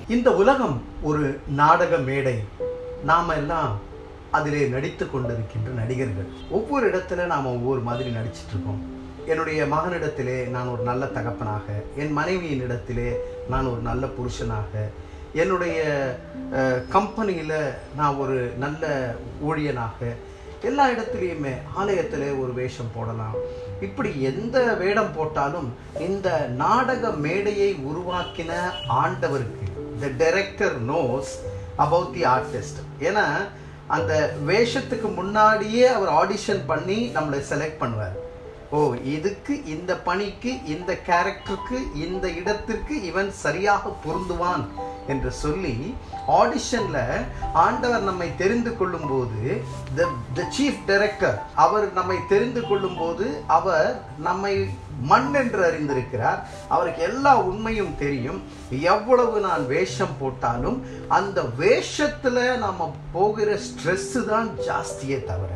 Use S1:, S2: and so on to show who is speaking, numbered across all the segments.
S1: இந்த உலகம் ஒரு நாடக மேடை நாம எல்லாம் அதிலே நடித்து கொண்டிருக்கின்ற நடிகர்கள் ஒவ்வொரு இடத்துல நாம் ஒவ்வொரு மாதிரி நடிச்சிட்டு இருக்கோம் என்னுடைய மகனிடத்திலே நான் ஒரு நல்ல தகப்பனாக என் மனைவியின் இடத்திலே நான் ஒரு நல்ல புருஷனாக என்னுடைய கம்பெனியில் நான் ஒரு நல்ல ஊழியனாக எல்லா இடத்துலையுமே ஆலயத்தில் ஒரு வேஷம் போடலாம் இப்படி எந்த வேடம் போட்டாலும் இந்த நாடக மேடையை உருவாக்கின ஆண்டவருக்கு the director knows about the artist ஏன்னா அந்த வேஷத்துக்கு முன்னாடியே அவர் ஆடிஷன் பண்ணி நம்மளை செலக்ட் பண்ணுவார் ஓ இதுக்கு இந்த பணிக்கு இந்த கேரக்டருக்கு இந்த இடத்திற்கு இவன் சரியாக பொருந்துவான் என்று சொல்லி ஆடிஷன்ல ஆண்டவர் நம்மை தெரிந்து கொள்ளும் போது த சீஃப் டைரக்டர் அவர் நம்மை தெரிந்து கொள்ளும் போது அவர் நம்மை மண் என்று அறிந்திருக்கிறார் அவருக்கு எல்லா உண்மையும் தெரியும் எவ்வளவு நான் வேஷம் போட்டாலும் அந்த வேஷத்துல நம்ம போகிற ஸ்ட்ரெஸ் தான் ஜாஸ்தியே தவிர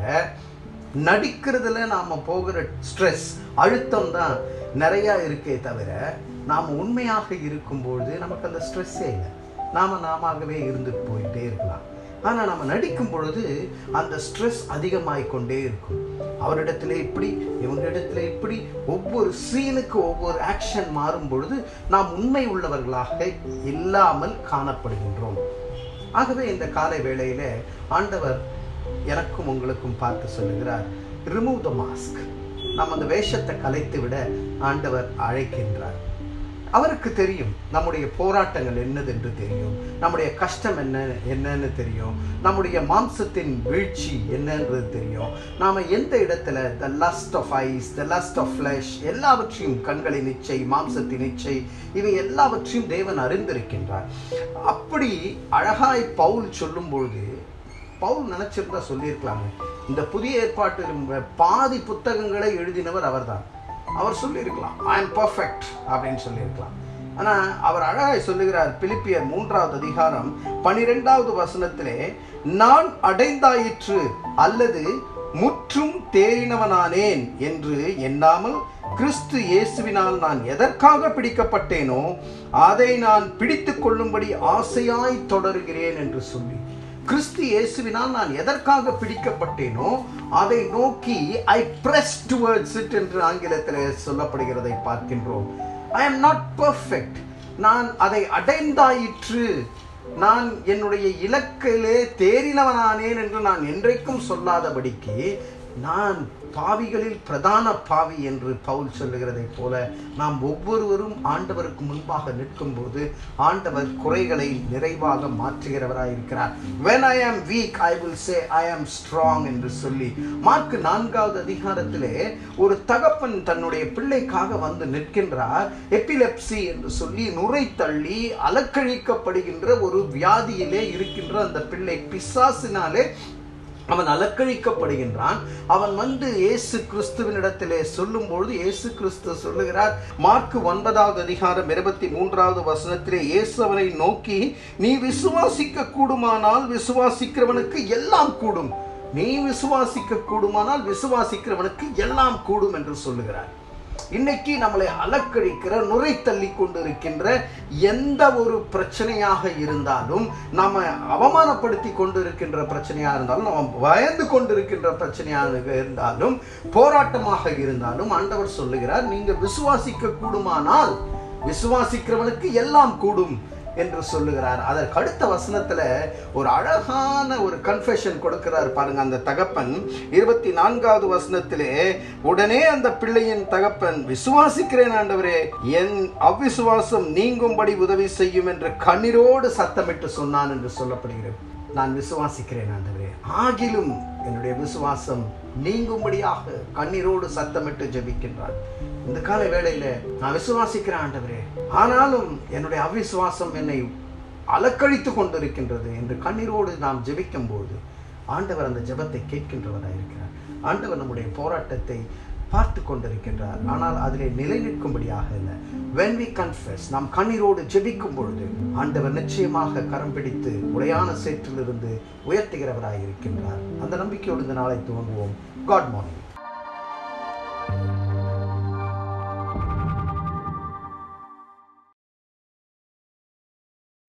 S1: நடிக்கிறதுல நாம போகிற ஸ்ட்ரெஸ் அழுத்தம் தான் நிறைய இருக்கே தவிர நாம் உண்மையாக இருக்கும்பொழுது நமக்கு அந்த ஸ்ட்ரெஸ்ஸே இல்லை நாம நாமவே இருந்து போயிட்டே இருக்கலாம் ஆனால் நம்ம நடிக்கும் பொழுது அந்த ஸ்ட்ரெஸ் அதிகமாகிக் கொண்டே இருக்கும் அவரிடத்துல இப்படி இவங்களிடத்துல இப்படி ஒவ்வொரு சீனுக்கு ஒவ்வொரு ஆக்ஷன் மாறும் பொழுது நாம் உண்மை உள்ளவர்களாக இல்லாமல் காணப்படுகின்றோம் ஆகவே இந்த காலை வேளையில ஆண்டவர் எனக்கும் உங்களுக்கும் பார்த்து சொல்லுகிறார் ரிமூவ் த மாஸ்க் நாம் அந்த வேஷத்தை கலைத்து விட ஆண்டவர் அழைக்கின்றார் அவருக்கு தெரியும் நம்முடைய போராட்டங்கள் என்னதென்று தெரியும் நம்முடைய கஷ்டம் என்ன என்னன்னு தெரியும் நம்முடைய மாம்சத்தின் வீழ்ச்சி என்னன்றது தெரியும் நாம் எந்த இடத்துல the lust of eyes the lust of flesh எல்லாவற்றையும் கண்களின் இச்சை மாம்சத்தின் இச்சை இவை எல்லாவற்றையும் தேவன் அறிந்திருக்கின்றார் அப்படி அழகாய் பவுல் சொல்லும் பொழுது பவுல் நினைச்சிருந்தா சொல்லியிருக்கலாங்க இந்த புதிய ஏற்பாட்டு பாதி புத்தகங்களை எழுதினவர் அவர்தான் அவர் சொல்லியிருக்கலாம் ஐ எம் பர்ஃபெக்ட் அப்படின்னு சொல்லியிருக்கலாம் ஆனால் அவர் அழகாய் சொல்லுகிறார் பிலிப்பியர் மூன்றாவது அதிகாரம் பனிரெண்டாவது வசனத்திலே நான் அடைந்தாயிற்று அல்லது முற்றும் தேறினவனானேன் என்று எண்ணாமல் கிறிஸ்து இயேசுவினால் நான் எதற்காக பிடிக்கப்பட்டேனோ அதை நான் பிடித்து கொள்ளும்படி ஆசையாய் தொடர்கிறேன் என்று சொல்லி கிறிஸ்து இயேசுவினால் நான் எதற்காக பிடிக்கப்பட்டேனோ அதை நோக்கி ஐ பிரஸ் டுவர்ட்ஸ் இட் என்று ஆங்கிலத்தில் சொல்லப்படுகிறதை பார்க்கின்றோம் ஐ எம் நாட் பர்ஃபெக்ட் நான் அதை அடைந்தாயிற்று நான் என்னுடைய இலக்கிலே தேறினவனானேன் என்று நான் என்றைக்கும் சொல்லாதபடிக்கு நான் பாவிகளில் பிரதான பாவி என்று பவுல் சொல்லுகிறதை போல நாம் ஒவ்வொருவரும் ஆண்டவருக்கு முன்பாக நிற்கும் போது ஆண்டவர் குறைகளை நிறைவாக மாற்றுகிறவராயிருக்கிறார் வென் ஐ ஆம் வீக் ஐ வில் சே ஐ ஆம் ஸ்ட்ராங் என்று சொல்லி மார்க் நான்காவது அதிகாரத்திலே ஒரு தகப்பன் தன்னுடைய பிள்ளைக்காக வந்து நிற்கின்றார் எபிலெப்சி என்று சொல்லி நுரை தள்ளி அலக்கழிக்கப்படுகின்ற ஒரு வியாதியிலே இருக்கின்ற அந்த பிள்ளை பிசாசினாலே அவன் அலக்கழிக்கப்படுகின்றான் அவன் வந்து இயேசு கிறிஸ்துவனிடத்திலே சொல்லும் பொழுது இயேசு கிறிஸ்து சொல்லுகிறார் மார்க் ஒன்பதாவது அதிகாரம் இருபத்தி மூன்றாவது வசனத்திலே இயேசு அவனை நோக்கி நீ விசுவாசிக்க கூடுமானால் விசுவாசிக்கிறவனுக்கு எல்லாம் கூடும் நீ விசுவாசிக்க கூடுமானால் விசுவாசிக்கிறவனுக்கு எல்லாம் கூடும் என்று சொல்லுகிறார் இன்னைக்கு நம்மளை அலக்கழிக்கிற நுரை தள்ளி கொண்டிருக்கின்ற எந்த ஒரு பிரச்சனையாக இருந்தாலும் நம்ம அவமானப்படுத்தி கொண்டிருக்கின்ற பிரச்சனையாக இருந்தாலும் நம்ம பயந்து கொண்டிருக்கின்ற பிரச்சனையாக இருந்தாலும் போராட்டமாக இருந்தாலும் ஆண்டவர் சொல்லுகிறார் நீங்க விசுவாசிக்க கூடுமானால் விசுவாசிக்கிறவனுக்கு எல்லாம் கூடும் என்று சொல்லுகிறார் அதற்கு அடுத்த வசனத்துல ஒரு அழகான ஒரு கன்ஃபெஷன் கொடுக்கிறார் பாருங்க அந்த தகப்பன் இருபத்தி நான்காவது வசனத்திலே உடனே அந்த பிள்ளையின் தகப்பன் விசுவாசிக்கிறேன் ஆண்டவரே என் அவ்விசுவாசம் நீங்கும்படி உதவி செய்யும் என்று கண்ணீரோடு சத்தமிட்டு சொன்னான் என்று சொல்லப்படுகிறது நான் விசுவாசிக்கிறேன் ஆண்டவரே ஆகிலும் என்னுடைய விசுவாசம் நீங்கும்படியாக கண்ணீரோடு சத்தமிட்டு ஜெபிக்கின்றான் இந்த கால வேளையில நான் விசுவாசிக்கிறேன் ஆண்டவரே ஆனாலும் என்னுடைய அவிசுவாசம் என்னை அலக்கழித்து கொண்டிருக்கின்றது என்று கண்ணீரோடு நாம் ஜெபிக்கும் போது ஆண்டவர் அந்த ஜெபத்தை கேட்கின்றவராக இருக்கிறார் ஆண்டவர் நம்முடைய போராட்டத்தை பார்த்து கொண்டிருக்கின்றார் ஆனால் அதிலே நிலை நிற்கும்படியாக இல்லை when we confess நாம் கண்ணீரோடு ஜெபிக்கும் பொழுது ஆண்டவர் நிச்சயமாக கரம் பிடித்து உடையான சேற்றிலிருந்து உயர்த்துகிறவராய் இருக்கின்றார் அந்த நம்பிக்கையோடு இந்த நாளை துவங்குவோம் காட் மார்னிங்